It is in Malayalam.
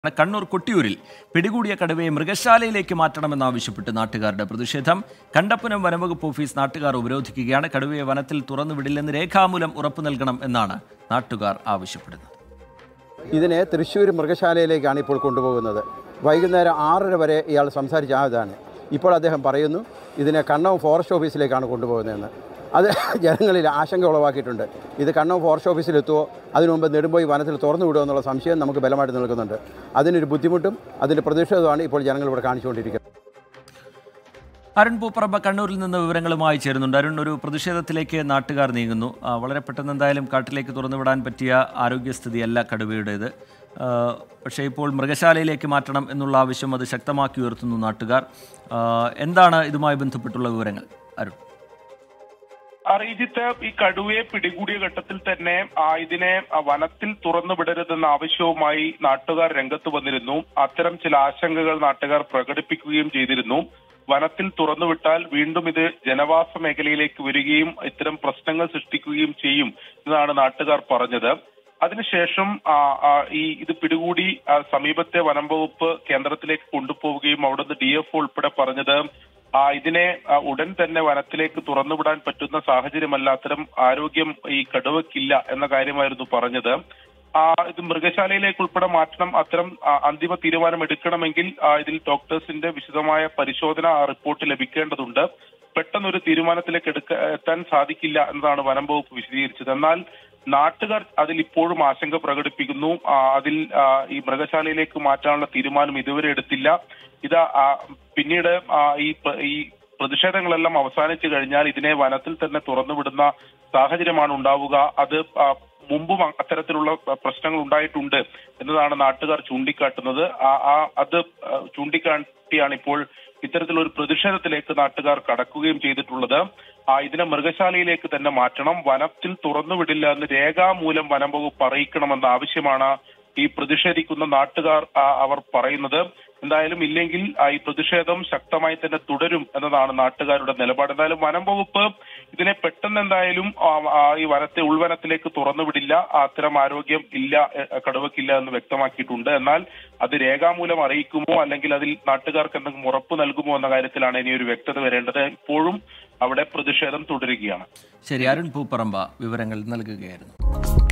കണ്ണൂർ കൊട്ടിയൂരിൽ പിടികൂടിയ കടുവയെ മൃഗശാലയിലേക്ക് മാറ്റണമെന്നാവശ്യപ്പെട്ട് നാട്ടുകാരുടെ പ്രതിഷേധം കണ്ടപ്പനം വനംവകുപ്പ് ഓഫീസ് നാട്ടുകാർ ഉപരോധിക്കുകയാണ് കടുവയെ വനത്തിൽ തുറന്നുവിടില്ലെന്ന് രേഖാമൂലം ഉറപ്പു നൽകണം എന്നാണ് നാട്ടുകാർ ആവശ്യപ്പെടുന്നത് ഇതിനെ തൃശ്ശൂർ മൃഗശാലയിലേക്കാണ് ഇപ്പോൾ കൊണ്ടുപോകുന്നത് വൈകുന്നേരം ആറര വരെ ഇയാൾ സംസാരിച്ച ആ ഇതാണ് ഇപ്പോൾ അദ്ദേഹം പറയുന്നു ഇതിനെ കണ്ണവും ഫോറസ്റ്റ് ഓഫീസിലേക്കാണ് കൊണ്ടുപോകുന്നതെന്ന് അത് ജനങ്ങളിൽ ആശങ്ക ഉളവാക്കിയിട്ടുണ്ട് ഇത് കണ്ണവും ഫോറസ്റ്റ് ഓഫീസിലെത്തുമോ അതിനു മുമ്പ് നെടുമ്പോയി വനത്തിൽ തുറന്നു വിടുമോ എന്നുള്ള സംശയം നമുക്ക് ബലമായിട്ട് നിൽക്കുന്നുണ്ട് അതിനൊരു ബുദ്ധിമുട്ടും അതിൻ്റെ പ്രതിഷേധമാണ് ഇപ്പോൾ ജനങ്ങൾ ഇവിടെ കാണിച്ചുകൊണ്ടിരിക്കുന്നത് അരുൺ പൂപ്പറമ്പ കണ്ണൂരിൽ നിന്ന് വിവരങ്ങളുമായി ചേരുന്നുണ്ട് അരുൺ ഒരു പ്രതിഷേധത്തിലേക്ക് നാട്ടുകാർ നീങ്ങുന്നു ആ, വളരെ പെട്ടെന്ന് എന്തായാലും കാട്ടിലേക്ക് തുറന്നുവിടാൻ പറ്റിയ ആരോഗ്യസ്ഥിതിയല്ല കടുവയുടേത് ആ, പക്ഷേ ഇപ്പോൾ മൃഗശാലയിലേക്ക് മാറ്റണം എന്നുള്ള ആവശ്യം അത് ശക്തമാക്കി ഉയർത്തുന്നു നാട്ടുകാർ ആ, എന്താണ് ഇതുമായി ബന്ധപ്പെട്ടുള്ള വിവരങ്ങൾ അരുൺ അറിയിച്ചിട്ട് ഈ കടുവയെ പിടികൂടിയ ഘട്ടത്തിൽ തന്നെ ആ, ഇതിനെ ആ, വനത്തിൽ തുറന്നു വിടരുതെന്ന ആവശ്യവുമായി നാട്ടുകാർ രംഗത്ത് വന്നിരുന്നു അത്തരം ചില ആശങ്കകൾ നാട്ടുകാർ പ്രകടിപ്പിക്കുകയും ചെയ്തിരുന്നു വനത്തിൽ തുറന്നുവിട്ടാൽ വീണ്ടും ഇത് ജനവാസ മേഖലയിലേക്ക് വരികയും ഇത്തരം പ്രശ്നങ്ങൾ സൃഷ്ടിക്കുകയും ചെയ്യും എന്നാണ് നാട്ടുകാർ പറഞ്ഞത് അതിനുശേഷം ആ, ആ, ഈ ഇത് പിടികൂടി ആ, സമീപത്തെ വനം വകുപ്പ് കേന്ദ്രത്തിലേക്ക് കൊണ്ടുപോവുകയും അവിടുന്ന് ഡി എഫ് ഉൾപ്പെടെ പറഞ്ഞത് ആ ഇതിനെ ആ, ഉടൻ തന്നെ വനത്തിലേക്ക് തുറന്നുവിടാൻ പറ്റുന്ന സാഹചര്യമല്ല അത്തരം ആരോഗ്യം ഈ കടുവയ്ക്കില്ല എന്ന കാര്യമായിരുന്നു പറഞ്ഞത് ആ ഇത് മൃഗശാലയിലേക്ക് ഉൾപ്പെടെ മാറ്റണം അത്തരം ആ, അന്തിമ തീരുമാനം എടുക്കണമെങ്കിൽ ആ, ഇതിൽ ഡോക്ടേഴ്സിന്റെ വിശദമായ പരിശോധന ആ റിപ്പോർട്ട് ലഭിക്കേണ്ടതുണ്ട് പെട്ടെന്നൊരു തീരുമാനത്തിലേക്ക് എടുക്ക എത്താൻ സാധിക്കില്ല എന്നതാണ് വനം വകുപ്പ് വിശദീകരിച്ചത് എന്നാൽ നാട്ടുകാർ അതിൽ ഇപ്പോഴും ആശങ്ക പ്രകടിപ്പിക്കുന്നു ആ, അതിൽ ആ, ഈ മൃഗശാലയിലേക്ക് മാറ്റാനുള്ള തീരുമാനം ഇതുവരെ എടുത്തില്ല ഇത് ആ, പിന്നീട് ആ, ഈ പ്ര- ഈ പ്രതിഷേധങ്ങളെല്ലാം അവസാനിച്ചു കഴിഞ്ഞാൽ ഇതിനെ വനത്തിൽ തന്നെ തുറന്നുവിടുന്ന സാഹചര്യമാണ് ഉണ്ടാവുക അത് ആ, മുമ്പും അ- അത്തരത്തിലുള്ള പ- പ്രശ്നങ്ങൾ ഉണ്ടായിട്ടുണ്ട് എന്നതാണ് നാട്ടുകാർ ചൂണ്ടിക്കാട്ടുന്നത് ആ ആ അത് ആ, ചൂണ്ടിക്കാട്ടിയാണ് ഇപ്പോൾ ഇത്തരത്തിലൊരു പ്രതിഷേധത്തിലേക്ക് നാട്ടുകാർ കടക്കുകയും ചെയ്തിട്ടുള്ളത് ആ ഇതിനെ മൃഗശാലയിലേക്ക് തന്നെ മാറ്റണം വനത്തിൽ തുറന്നുവിടില്ല എന്ന് രേഖാമൂലം വനം വകുപ്പ് അറിയിക്കണമെന്ന ആവശ്യമാണ് ഈ പ്രതിഷേധിക്കുന്ന നാട്ടുകാർ ആ, അവർ പറയുന്നത് എന്തായാലും ഇല്ലെങ്കിൽ ആ, ഈ പ്രതിഷേധം ശക്തമായി തന്നെ തുടരും എന്നതാണ് നാട്ടുകാരുടെ നിലപാട് എന്തായാലും വനം വകുപ്പ് ഇതിനെ പെട്ടെന്ന് എന്തായാലും ആ, ആ, ഈ വനത്തെ ഉൾവനത്തിലേക്ക് തുറന്നുവിടില്ല അത്തരം ആരോഗ്യം ഇല്ല എ, കടുവയ്ക്കില്ല എന്ന് വ്യക്തമാക്കിയിട്ടുണ്ട് എന്നാൽ അത് രേഖാമൂലം അറിയിക്കുമോ അല്ലെങ്കിൽ അതിൽ നാട്ടുകാർക്ക് എന്തെങ്കിലും ഉറപ്പ് നൽകുമോ എന്ന കാര്യത്തിലാണ് ഇനി ഒരു വ്യക്തത വരേണ്ടത് ഇപ്പോഴും അവിടെ പ്രതിഷേധം തുടരുകയാണ് ശരി അരുൺ പൂപ്പറമ്പ വിവരങ്ങൾ നൽകുകയായിരുന്നു